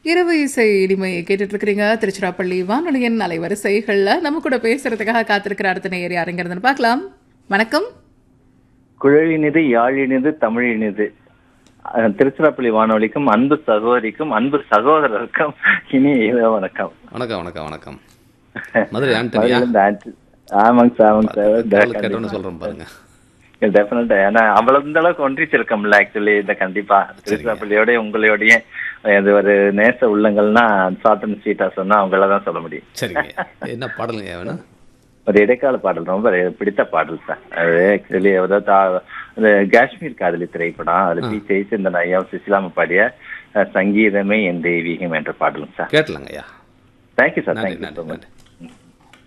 இரவு இசை இனிமையை கேட்டுட்டு இருக்கிறீங்க திருச்சிராப்பள்ளி வானொலியின் அலைவரிசைகள்ல நம்ம கூட பேசுறதுக்காக காத்திருக்கிற அடுத்த நேயர் யாருங்கிறதுன்னு பார்க்கலாம் வணக்கம் குழலினிது யாழினிது தமிழினிது அஹ், திருச்சிராப்பள்ளி வானொலிக்கும் அன்பு சகோதரிக்கும் அன்பு சகோதரருக்கும் இனிய இரவு வணக்கம் வணக்கம் வணக்கம் வணக்கம் மதுரை ஆண்டனியா மதுரையிலிருந்து ஆண்டி- ஆமாங்க சார் ஆமாங்க குரல் கேட்டோன்னு சார் சொல்றேன் பாருங்க டெஃபினட்டா ஏன்னா அவ்வளவு இந்த அளவுக்கு ஒன்றிச்சிருக்கோம்ல ஆக்சுவலி இந்த கண்டிப்பா திருச்சிராப்பள்ளியோட உங்களோடய இது ஒரு நேச உள்ளங்கள்னா சாத்தன் ஸ்வீட்டா சொன்னா அவங்கள தான் சொல்ல முடியும் சரிங்க என்ன பாடலுங்க வேணும் ஒரு இடைக்கால பாடல் ரொம்ப பிடித்த பாடல் சார் அது ஆக்சுவலி அதாவது அந்த காஷ்மீர் காதலி திரைப்படம் அதுல பி ஜெயச்சந்திரன் ஐயா சுசிலாம பாடிய அஹ், சங்கீதமே என் தெய்வீகம் என்ற பாடலும் சார் கேட்டலாங்க ஐயா தேங்க்யூ சார் நன்றி தேங்க்யூ நன்றி ஸோ மச் நன்றி